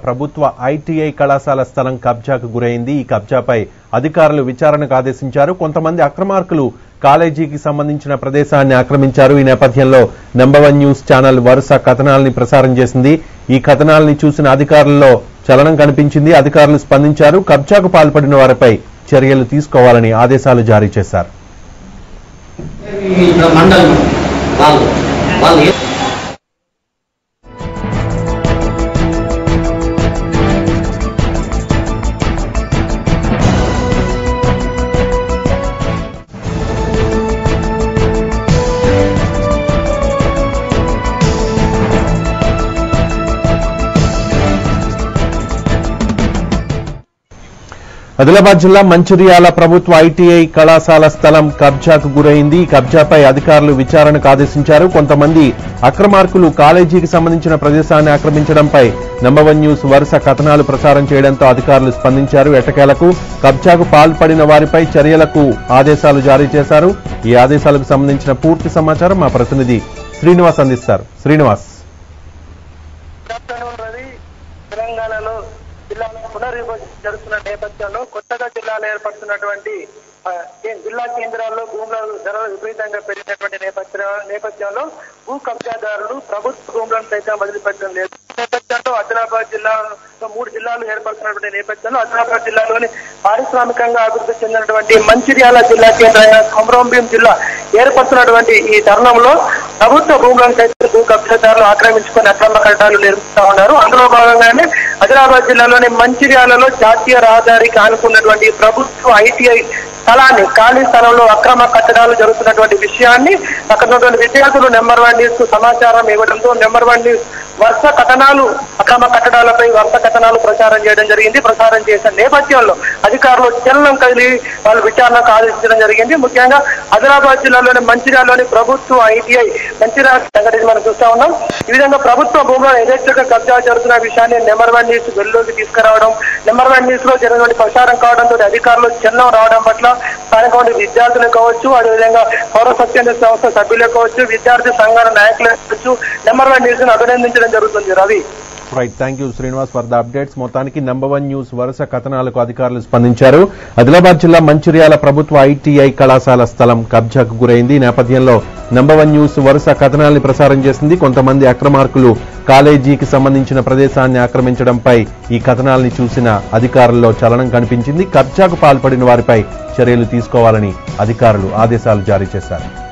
ప్రభుత్వ ఐటీఐ కళాశాల స్థలం కబ్జాకు గురైంది ఈ కబ్జాపై అధికారులు విచారణకు ఆదేశించారు కొంతమంది అక్రమార్కులు కాలేజీకి సంబంధించిన ప్రదేశాన్ని ఆక్రమించారు ఈ నేపథ్యంలో నెంబర్ వన్ న్యూస్ ఛానల్ వరుస కథనాల్ని ప్రసారం చేసింది ఈ కథనాల్ని చూసిన అధికారుల్లో చలనం కనిపించింది అధికారులు స్పందించారు కబ్జాకు పాల్పడిన వారిపై చర్యలు తీసుకోవాలని ఆదేశాలు జారీ చేశారు ఇక్కడ మండలం వాళ్ళు వాళ్ళు ఏ- ఆదిలాబాద్ జిల్లా మంచిర్యాల ప్రభుత్వ ఐటీఐ కళాశాల స్థలం కబ్జాకు గురైంది ఈ కబ్జాపై అధికారులు విచారణకు ఆదేశించారు కొంతమంది అక్రమార్కులు కాలేజీకి సంబంధించిన ప్రదేశాన్ని ఆక్రమించడంపై నంబర్ వన్ న్యూస్ వరుస కథనాలు ప్రసారం చేయడంతో అధికారులు స్పందించారు ఎటకేలకు కబ్జాకు పాల్పడిన వారిపై చర్యలకు ఆదేశాలు జారీ చేశారు ఈ ఆదేశాలకు సంబంధించిన పూర్తి సమాచారం మా ప్రతినిధి శ్రీనివాస్ అందిస్తారు శ్రీనివాస్ ఆఫ్టర్నూన్ రవి తెలంగాణలో జిల్లాల పునర్విభజన జరుగుతున్న నేపథ్యంలో కొత్తగా జిల్లాలో ఏర్పడుతున్నటువంటి ఆ, ఏ- జిల్లా కేంద్రాల్లో భూముల ధరలు విపరీతంగా పెరిగినటువంటి నేపథ్య నేపథ్యంలో భూ కబ్జాదారులు ప్రభుత్వ భూములను సైతం వదిలిపెట్టడం లేదు ఈ నేపథ్యంలో ఆదిలాబాద్ జిల్లాలో మూడు జిల్లాలు ఏర్పడుతున్నటువంటి నేపథ్యంలో ఆదిలాబాద్ జిల్లాలోని పారిశ్రామికంగా అభివృద్ధి చెందినటువంటి మంచిర్యాల జిల్లా కేంద్రమైన కొమరంభీం జిల్లా ఏర్పడుతున్నటువంటి ఈ తరుణంలో ప్రభుత్వ భూములను సైతం భూ కబ్జాదారులు ఆక్రమించుకొని అక్రమ కట్టడాలు నిర్మిస్తా ఉన్నారు అందులో భాగంగానే ఆదిలాబాద్ జిల్లాలోని మంచిర్యాలలో జాతీయ రహదారికి ఆనుకున్నటువంటి ప్రభుత్వ ఐటీఐ స్థలాన్ని ఖాళీ స్థలంలో అక్రమ కట్టడాలు జరుగుతున్నటువంటి విషయాన్ని అక్కడ ఉన్నటువంటి విద్యార్థులు నెంబర్ వన్ న్యూస్ కు సమాచారం ఇవ్వడంతో నెంబర్ వన్ న్యూస్ వరుస కథనాలు అక్రమ కట్టడాలపై వరుస కథనాలు ప్రచారం చేయడం జరిగింది ప్రచారం చేసిన నేపథ్యంలో అధికారులు చలనం కదిలి వాళ్ళు విచారణకు ఆదేశించడం జరిగింది ముఖ్యంగా ఆదిలాబాద్ జిల్లాలోని మంచిర్యాలలోని ప్రభుత్వ ఐటీఐ మంచిర్యాల సంఘటన మనం చూస్తా ఉన్నాం ఈ విధంగా ప్రభుత్వ భూములను యథేచ్ఛగా కబ్జా జరుగుతున్న విషయాన్ని నెంబర్ వన్ న్యూస్ వెలుగులోకి తీసుకురావడం నెంబర్ వన్ న్యూస్ లో జరిగినటువంటి ప్రచారం కావడంతో అధికారులు చలనం రావడం పట్ల స్థానిక విద్యార్థులు కావచ్చు అదేవిధంగా పౌర సత్యాన్ని సంస్థ సభ్యులు కావచ్చు విద్యార్థి సంఘాల నాయకులు కావచ్చు నెంబర్ వన్ న్యూస్ ను అభినందించడం జరుగుతుంది Ravi right thank you Srinivas for the updates మొత్తానికి నంబర్ వన్ న్యూస్ వరుస కథనాలకు అధికారులు స్పందించారు ఆదిలాబాద్ జిల్లా మంచిర్యాల ప్రభుత్వ ఐటీఐ కళాశాల స్థలం కబ్జాకు గురైంది ఈ నేపథ్యంలో నంబర్ వన్ న్యూస్ వరుస కథనాల్ని ప్రసారం చేసింది కొంతమంది అక్రమార్కులు కాలేజీకి సంబంధించిన ప్రదేశాన్ని ఆక్రమించడంపై ఈ కథనాల్ని చూసిన అధికారుల్లో చలనం కనిపించింది కబ్జాకు పాల్పడిన వారిపై చర్యలు తీసుకోవాలని అధికారులు ఆదేశాలు జారీ చేశారు